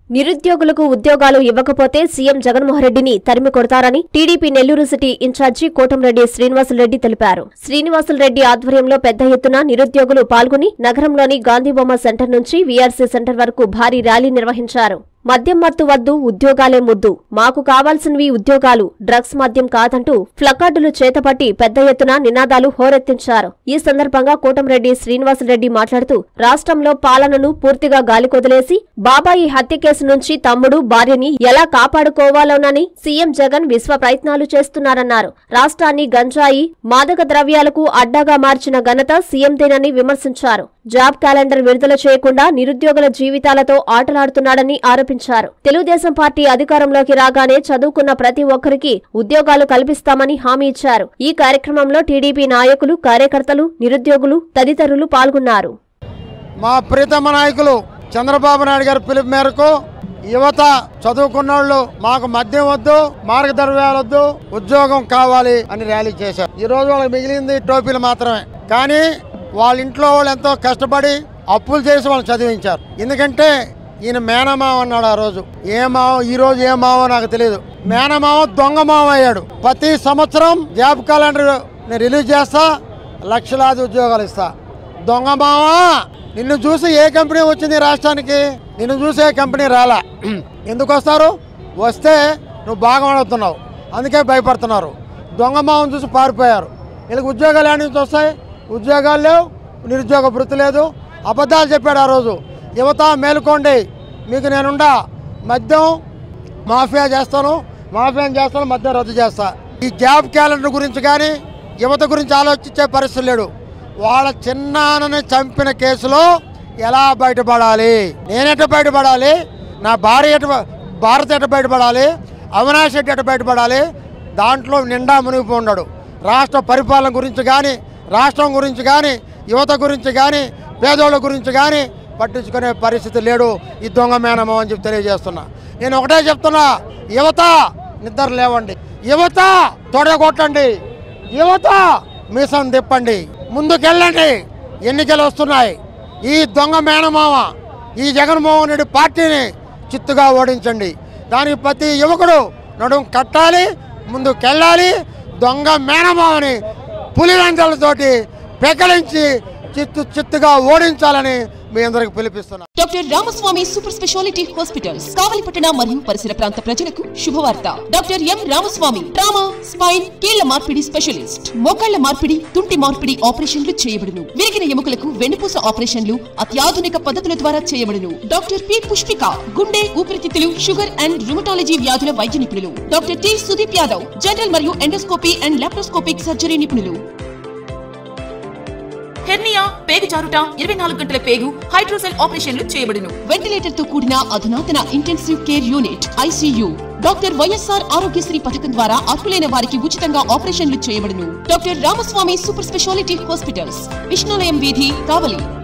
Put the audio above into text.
నిరుద్యోగులకు ఉద్యోగాలు ఇవ్వకపోతే సీఎం జగన్మోహన్ రెడ్డిని తరిమి కొడతారని TDP Nellore city in-charge Kotamreddy Srinivasulareddy తెలిపారు శ్రీనివాసులరెడ్డి ఆధ్వర్యంలో పెద్ద ఎత్తున నిరుద్యోగులు పాల్గొని నగరంలోని గాంధీబొమ్మ సెంటర్ నుంచి వీఆర్సీ సెంటర్ వరకు భారీ ర్యాలీ నిర్వహించారు మద్యం మత్తు వద్దు ఉద్యోగాలే ముద్దు మాకు కావాల్సినవి ఉద్యోగాలు డ్రగ్స్ మద్యం కాదంటూ ప్లకార్డులు చేతపట్టి పెద్ద ఎత్తున నినాదాలు హోరెత్తించారు ఈ సందర్భంగా కోటంరెడ్డి శ్రీనివాసరెడ్డి మాట్లాడుతూ రాష్ట్రంలో పాలనను పూర్తిగా గాలికొదిలేసి బాబాయి హత్య కేసు నుంచి తమ్ముడు భార్యని ఎలా కాపాడుకోవాలోనని సీఎం జగన్ విశ్వ ప్రయత్నాలు చేస్తున్నారన్నారు రాష్ట్రాన్ని గంజాయి మాదక ద్రవ్యాలకు అడ్డాగా మార్చిన ఘనత సీఎందేనని విమర్శించారు జాబ్ క్యాలెండర్ విడుదల చేయకుండా నిరుద్యోగుల జీవితాలతో ఆటలాడుతున్నాడని ఆరోపించారు తెలుగుదేశం పార్టీ అధికారంలోకి రాగానే చదువుకున్న ప్రతి ఒక్కరికి ఉద్యోగాలు కల్పిస్తామని హామీ ఇచ్చారు ఈ కార్యక్రమంలో టీడీపీ నాయకులు కార్యకర్తలు నిరుద్యోగులు తదితరులు పాల్గొన్నారు మా ప్రీతమ నాయకులు చంద్రబాబు నాయుడు గారి పిలుపు మేరకు యువత చదువుకున్నోళ్ళు మాకు మద్యం వద్దు మార్గద్రవ్యాలు వద్దు ఉద్యోగం కావాలి అని ర్యాలీ చేశారు ఈ రోజు వాళ్ళకి మిగిలింది టోపీలు మాత్రమే కానీ వాళ్ళ ఇంట్లో వాళ్ళు ఎంతో కష్టపడి అప్పులు చేసి వాళ్ళు చదివించారు ఎందుకంటే ఈయన మేనమావ అన్నాడు ఆ రోజు ఏ మావ ఈ రోజు ఏ మావో నాకు తెలియదు మేనమావ దొంగ మావ అయ్యాడు ప్రతి సంవత్సరం జాబ్ క్యాలెండర్ నేను రిలీజ్ చేస్తా లక్షలాది ఉద్యోగాలు ఇస్తా దొంగ మావా నిన్ను చూసి ఏ కంపెనీ వచ్చింది ఈ రాష్ట్రానికి నిన్ను చూసి ఏ కంపెనీ రాలా ఎందుకు వస్తారు వస్తే నువ్వు బాగా అడుగుతున్నావు అందుకే భయపడుతున్నారు దొంగ మావని చూసి పారిపోయారు వీళ్ళకి ఉద్యోగాలు ఏడు నుంచి వస్తాయి ఉద్యోగాలు లేవు నిరుద్యోగ వృత్తి లేదు అబద్ధాలు చెప్పాడు ఆ రోజు యువత మేలుకోండి మీకు నేనుండా మద్యం మాఫియా చేస్తాను మాఫియా చేస్తాను మద్యం రద్దు చేస్తా ఈ జాబ్ క్యాలెండర్ గురించి కానీ యువత గురించి ఆలోచించే పరిస్థితి లేడు వాళ్ళ చిన్నాన్నని చంపిన కేసులో ఎలా బయటపడాలి నేనెట బయటపడాలి నా భార్య ఎట భారత్ ఎట బయటపడాలి అవినాష్ రెడ్డి ఎట బయటపడాలి దాంట్లో నిండా మునిగిపో ఉన్నాడు రాష్ట్ర పరిపాలన గురించి కానీ రాష్ట్రం గురించి కానీ యువత గురించి కానీ పేదోళ్ళ గురించి కానీ పట్టించుకునే పరిస్థితి లేడు ఈ దొంగ మేనమో అని చెప్పి తెలియజేస్తున్నా నేను ఒకటే చెప్తున్నా యువత నిద్ర లేవండి యువత తొడగొట్టండి యువత మీసం తిప్పండి ముందుకెళ్ళండి ఎన్నికలు వస్తున్నాయి ఈ దొంగ మేనమామ ఈ జగన్మోహన్ రెడ్డి పార్టీని చిత్తుగా ఓడించండి దానికి ప్రతి యువకుడు నడుం కట్టాలి ముందుకెళ్ళాలి దొంగ మేనమామని పులివెందలతోటి పెకలించి చిత్తు చిత్తుగా ఓడించాలని మీ అందరికి పిలిపిస్తున్నా doctor Ramaswamy super speciality hospitals కావలిపట్టణ మరియు పరిసర ప్రాంత ప్రజలకు శుభవార్త doctor M Ramaswamy trauma spine కీళ్ల మార్పిడి స్పెషలిస్ట్ మోకాళ్ల మార్పిడి తుంటి మార్పిడి ఆపరేషన్లు చేయబడును విరిగిన ఎముకలకు వెన్నుపూస ఆపరేషన్లు అత్యాధునిక పద్ధతుల ద్వారా చేయబడును డాక్టర్ పి పుష్పిక గుండె ఊపిరితిత్తులు షుగర్ అండ్ రుమటాలజీ వ్యాధుల వైద్య నిపుణులు doctor T Sudeep Yadav general మరియు ఎండోస్కోపీ అండ్ లాప్రోస్కోపిక్ సర్జరీ నిపుణులు హెర్నియా పేగు జారుట ఇరవై నాలుగు గంటల పేగు హైడ్రోసెల్ ఆపరేషన్లు చేయబడును వెంటిలేటర్ తో కూడిన అధునాతన intensive care unit ICU doctor YSR Aarogyasri పథకం ద్వారా అర్హులైన వారికి ఉచితంగా ఆపరేషన్లు చేయబడును doctor Ramaswamy super speciality hospitals Vishnulayam వీధి కావలి